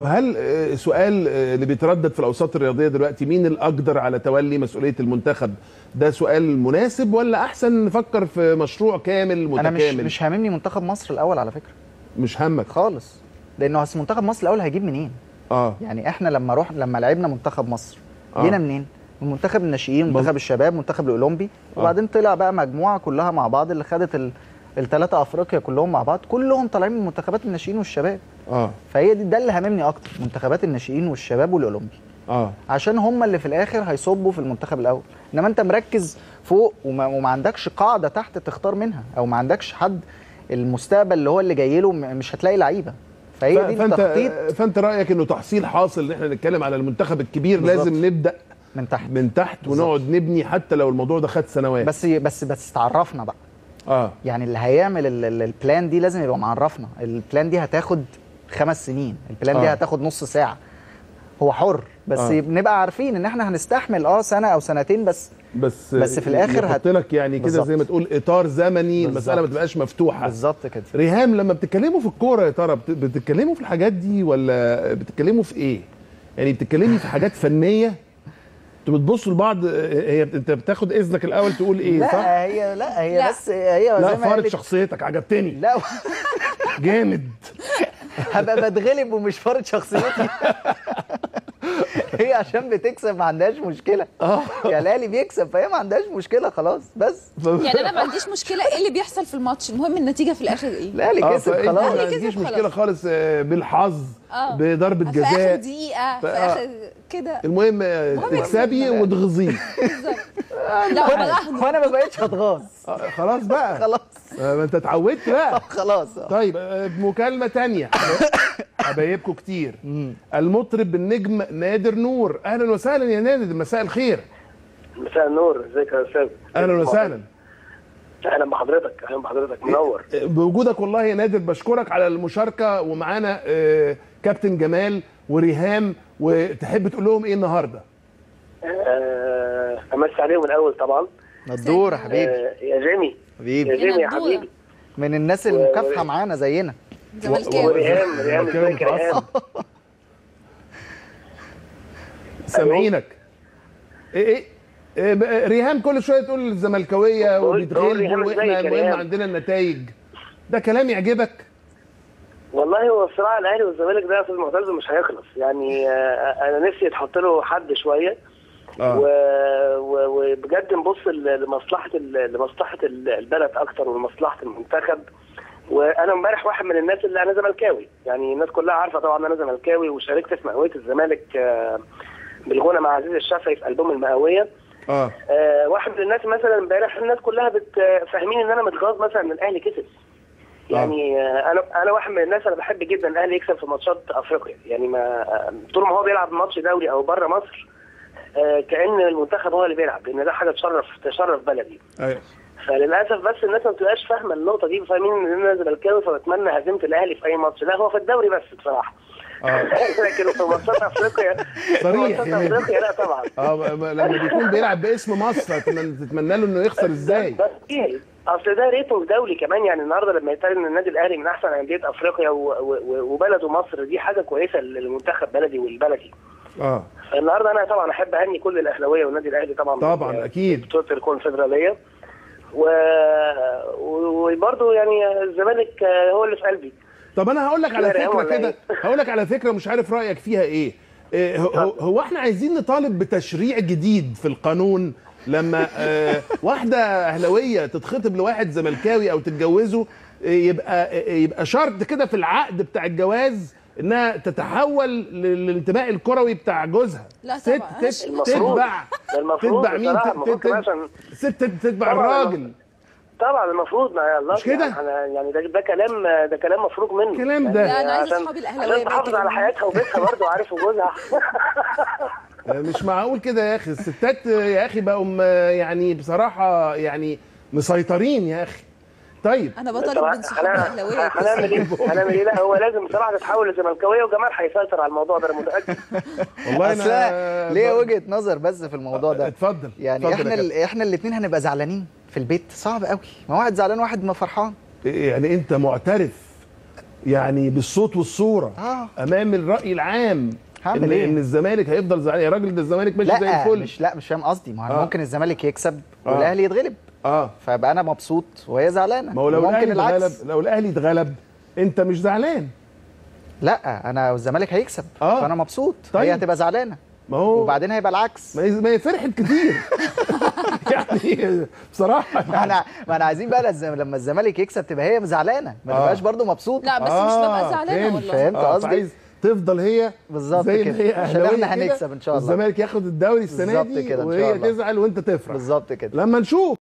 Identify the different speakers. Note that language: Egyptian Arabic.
Speaker 1: هل آه، سؤال آه، اللي بيتردد في الاوساط الرياضيه دلوقتي مين الاقدر على تولي مسؤوليه المنتخب ده سؤال مناسب ولا احسن نفكر في مشروع كامل
Speaker 2: انا مش
Speaker 1: متكامل
Speaker 2: مش هاممني منتخب مصر الاول على فكره
Speaker 1: مش همك
Speaker 2: خالص لانه اصل منتخب مصر الاول هيجيب منين
Speaker 1: اه
Speaker 2: يعني احنا لما روح لما لعبنا منتخب مصر
Speaker 1: آه.
Speaker 2: جينا منين من منتخب الناشئين
Speaker 1: مظ-
Speaker 2: منتخب الشباب منتخب الاولمبي وبعدين طلع بقى مجموعه كلها مع بعض اللي خدت ال... الثلاثه افريقيا كلهم مع بعض كلهم طالعين من منتخبات الناشئين والشباب
Speaker 1: اه
Speaker 2: فهي دي ده اللي هاممني اكتر منتخبات الناشئين والشباب والاولمبي
Speaker 1: اه
Speaker 2: عشان هم اللي في الاخر هيصبوا في المنتخب الاول انما انت مركز فوق وما, وما عندكش قاعده تحت تختار منها او ما عندكش حد المستقبل اللي هو اللي جاي له م- مش هتلاقي لعيبه فهي دي
Speaker 1: فانت
Speaker 2: التخطيط
Speaker 1: فانت رايك انه تحصيل حاصل ان احنا نتكلم على المنتخب الكبير
Speaker 2: بالظبط.
Speaker 1: لازم نبدا
Speaker 2: من تحت
Speaker 1: من تحت
Speaker 2: بالظبط.
Speaker 1: ونقعد نبني حتى لو الموضوع ده خد سنوات
Speaker 2: بس بس بس تعرفنا بقى
Speaker 1: اه
Speaker 2: يعني اللي هيعمل ال- ال- البلان دي لازم يبقى معرفنا البلان دي هتاخد خمس سنين البلان دي
Speaker 1: آه.
Speaker 2: هتاخد نص ساعه هو حر بس
Speaker 1: آه.
Speaker 2: آه. نبقى عارفين ان احنا هنستحمل اه سنه او سنتين بس
Speaker 1: بس
Speaker 2: بس في الآخر
Speaker 1: يحط
Speaker 2: هت-
Speaker 1: لك يعني كده
Speaker 2: بالظبط.
Speaker 1: زي ما تقول اطار زمني
Speaker 2: بالظبط.
Speaker 1: المساله ما تبقاش مفتوحه
Speaker 2: بالظبط كده
Speaker 1: ريهام لما بتتكلموا في الكوره يا ترى بت- بتتكلموا في الحاجات دي ولا بتتكلموا في ايه؟ يعني بتتكلمي في حاجات فنيه انتوا بتبصوا لبعض هي انت بتاخد اذنك الاول تقول ايه
Speaker 2: لا
Speaker 1: صح؟
Speaker 2: هي لا هي
Speaker 3: لا.
Speaker 2: بس هي
Speaker 1: لا
Speaker 2: زي ما
Speaker 1: فارض
Speaker 2: قالت
Speaker 1: شخصيتك عجبتني
Speaker 2: لا
Speaker 1: جامد
Speaker 2: هبقى بتغلب ومش فارض شخصيتي هي عشان بتكسب ما عندهاش مشكله
Speaker 1: اه
Speaker 2: يا الاهلي بيكسب فهي ما عندهاش مشكله خلاص بس
Speaker 3: يعني انا ما عنديش مشكله ايه اللي بيحصل في الماتش المهم النتيجه في الاخر ايه
Speaker 2: الاهلي
Speaker 1: اه
Speaker 2: كسب
Speaker 1: فانت
Speaker 2: خلاص
Speaker 1: ما
Speaker 3: الأهلي كسب
Speaker 1: عنديش
Speaker 3: خلاص.
Speaker 1: مشكله خالص آه، بالحظ
Speaker 3: اه
Speaker 1: بضربه
Speaker 3: في اخر
Speaker 1: جزاء
Speaker 3: دقيقه في
Speaker 1: آه.
Speaker 3: اخر كده
Speaker 1: المهم آه، تكسبي وتغزيه
Speaker 3: لا
Speaker 2: وانا
Speaker 3: والله
Speaker 2: وانا ما بقتش هتغاظ
Speaker 1: آه، خلاص بقى
Speaker 2: خلاص
Speaker 1: آه، ما انت اتعودت بقى
Speaker 2: خلاص آه.
Speaker 1: طيب آه، مكالمة تانية حبايبكم كتير المطرب النجم نادر نور اهلا وسهلا يا نادر مساء الخير
Speaker 4: مساء النور ازيك يا استاذ
Speaker 1: اهلا وسهلا
Speaker 4: اهلا بحضرتك اهلا بحضرتك منور
Speaker 1: آه، بوجودك والله يا نادر بشكرك على المشاركة ومعانا آه، كابتن جمال وريهام وتحب تقول لهم ايه النهارده
Speaker 4: آه، امسي عليهم الاول طبعا
Speaker 2: الدور يا حبيبي
Speaker 4: آه، يا جيمي يا
Speaker 2: حبيبي
Speaker 4: جيمي يا
Speaker 3: الدورة.
Speaker 4: حبيبي
Speaker 2: من الناس المكافحه معانا زينا
Speaker 3: زملكاوي
Speaker 4: وريهام ريهام
Speaker 1: زملكاوي
Speaker 4: ازيك يا ريهام
Speaker 1: متعصب. سامعينك ايه ايه إيه بقى- ريهام كل شويه تقول الزملكاويه
Speaker 4: بقول- بقول ريهام
Speaker 1: وبيتغلبوا
Speaker 4: ازيك
Speaker 1: واحنا
Speaker 4: يا
Speaker 1: المهم
Speaker 4: ريهام؟
Speaker 1: عندنا النتائج ده كلام يعجبك
Speaker 4: والله هو الصراع الاهلي والزمالك ده يا استاذ معتز مش هيخلص يعني آه، انا نفسي يتحط له حد شويه
Speaker 1: اه
Speaker 4: و- و- وبجد نبص ل- لمصلحه ال- لمصلحه ال- البلد اكتر ولمصلحه المنتخب وانا امبارح واحد من الناس اللي انا زملكاوي يعني الناس كلها عارفه طبعا ان انا زملكاوي وشاركت في مئويه الزمالك آه، بالغنى مع عزيز الشافعي في البوم المئويه
Speaker 1: اه
Speaker 4: آه، واحد من الناس مثلا امبارح الناس كلها بت فاهمين ان انا متغاظ مثلا ان الاهلي كسب يعني آه، انا انا واحد من الناس انا بحب جدا الاهلي يكسب في ماتشات افريقيا يعني ما آه، طول ما هو بيلعب ماتش دولي او بره مصر آه، كان المنتخب هو اللي بيلعب لان ده حاجه تشرف تشرف بلدي
Speaker 1: ايوه
Speaker 4: فللاسف بس الناس ما بتبقاش فاهمه النقطه دي فاهمين ان انا زملكاوي فبتمنى هزيمه الاهلي في اي ماتش لا هو في الدوري بس بصراحه
Speaker 1: اه
Speaker 4: لكن في ماتشات افريقيا
Speaker 1: صريح
Speaker 4: ماتشات
Speaker 1: يعني.
Speaker 4: افريقيا لا طبعا
Speaker 1: اه ب- ب- لما بيكون بيلعب باسم مصر تتمنى, تتمنى له انه يخسر ازاي
Speaker 4: بس ايه اصل ده ريتنج دولي كمان يعني النهارده لما يتقال ان النادي الاهلي من احسن انديه افريقيا و- و- وبلده مصر دي حاجه كويسه للمنتخب بلدي والبلدي
Speaker 1: اه
Speaker 4: فالنهارده انا طبعا احب اهني كل الاهلاويه والنادي الاهلي طبعا
Speaker 1: طبعا اكيد
Speaker 4: بطوله الكونفدراليه و... وبرضه يعني الزمالك هو اللي في قلبي
Speaker 1: طب انا هقول لك على
Speaker 4: لا، لا،
Speaker 1: فكره
Speaker 4: ولا
Speaker 1: كده
Speaker 4: إيه؟
Speaker 1: هقول لك على فكره مش عارف رايك فيها ايه إيه، هو- هو هو احنا عايزين نطالب بتشريع جديد في القانون لما آه، واحده اهلاويه تتخطب لواحد زملكاوي او تتجوزه آه، يبقى آه، يبقى شرط كده في العقد بتاع الجواز انها تتحول للانتماء الكروي بتاع جوزها
Speaker 3: لا
Speaker 1: ست
Speaker 3: طبعا.
Speaker 1: تت-
Speaker 4: المفروض.
Speaker 1: تتبع
Speaker 4: ده المفروض
Speaker 1: تتبع مين
Speaker 4: بصراحة،
Speaker 1: تت-
Speaker 4: المفروض
Speaker 1: تت-
Speaker 4: كمان عشان-
Speaker 1: ست تتبع
Speaker 4: طبعاً
Speaker 1: الراجل
Speaker 4: طبعا المفروض ما الله
Speaker 1: مش كده؟
Speaker 4: يعني, يعني ده, ده كلام ده كلام مفروغ منه
Speaker 1: الكلام ده.
Speaker 4: يعني
Speaker 3: لا، أنا عايزة
Speaker 4: عشان-
Speaker 3: أصحابي الأهلاوية
Speaker 4: عشان
Speaker 3: بقى
Speaker 4: تحافظ على
Speaker 3: يكلموني.
Speaker 4: حياتها وبيتها برضه عارف وجوزها
Speaker 1: مش معقول كده يا اخي الستات يا اخي بقوا م- يعني بصراحه يعني مسيطرين يا اخي طيب
Speaker 3: انا بطالب
Speaker 4: طبعاً
Speaker 3: من صحابي
Speaker 4: هنعمل-
Speaker 3: الاهلاويه
Speaker 4: هنعمل ايه؟ هنعمل ايه؟ لا هو لازم بصراحه تتحول لزملكاويه وجمال هيسيطر على الموضوع ده انا متاكد
Speaker 1: والله
Speaker 2: اصل
Speaker 1: انا
Speaker 2: ليه وجهه نظر بس في الموضوع ده
Speaker 1: اتفضل
Speaker 2: يعني
Speaker 1: اتفضل
Speaker 2: احنا
Speaker 1: يا كابتن.
Speaker 2: ال- احنا الاثنين هنبقى زعلانين في البيت صعب قوي ما واحد زعلان واحد ما فرحان
Speaker 1: يعني انت معترف يعني بالصوت والصوره
Speaker 2: آه.
Speaker 1: امام الراي العام
Speaker 2: هعمل
Speaker 1: ان
Speaker 2: إيه؟
Speaker 1: ان الزمالك هيفضل زعلان يا راجل ده الزمالك ماشي زي
Speaker 2: لا
Speaker 1: الفل
Speaker 2: مش لا مش فاهم قصدي ما هو
Speaker 1: آه.
Speaker 2: ممكن الزمالك يكسب
Speaker 1: آه.
Speaker 2: والاهلي يتغلب
Speaker 1: اه
Speaker 2: فابقى انا مبسوط وهي زعلانه
Speaker 1: ما هو لو
Speaker 2: ممكن
Speaker 1: الاهلي
Speaker 2: العكس
Speaker 1: اتغلب لو الاهلي اتغلب انت مش زعلان
Speaker 2: لا انا الزمالك هيكسب
Speaker 1: آه.
Speaker 2: فانا مبسوط
Speaker 1: طيب.
Speaker 2: هي هتبقى زعلانه
Speaker 1: ما هو
Speaker 2: وبعدين هيبقى العكس
Speaker 1: ما هي ما هي فرحت كتير يعني بصراحه
Speaker 2: ما انا ما انا عايزين بقى لز- لما الزمالك يكسب تبقى هي زعلانه ما
Speaker 1: آه.
Speaker 2: تبقاش برضه مبسوطه
Speaker 3: لا بس مش ببقى زعلانه
Speaker 1: فهمت.
Speaker 3: والله
Speaker 2: فهمت
Speaker 1: آه،
Speaker 2: قصدي؟
Speaker 1: فعايز تفضل هي
Speaker 2: بالظبط
Speaker 1: زي ما
Speaker 2: كده.
Speaker 1: هي
Speaker 2: عشان
Speaker 1: أهلاوية
Speaker 2: إحنا
Speaker 1: كده،
Speaker 2: هنكسب إن شاء الله.
Speaker 1: والزمالك ياخد الدوري السنه
Speaker 2: بالظبط
Speaker 1: دي
Speaker 2: كده إن
Speaker 1: وهي
Speaker 2: شاء الله.
Speaker 1: تزعل وانت تفرح
Speaker 2: بالظبط كده
Speaker 1: لما نشوف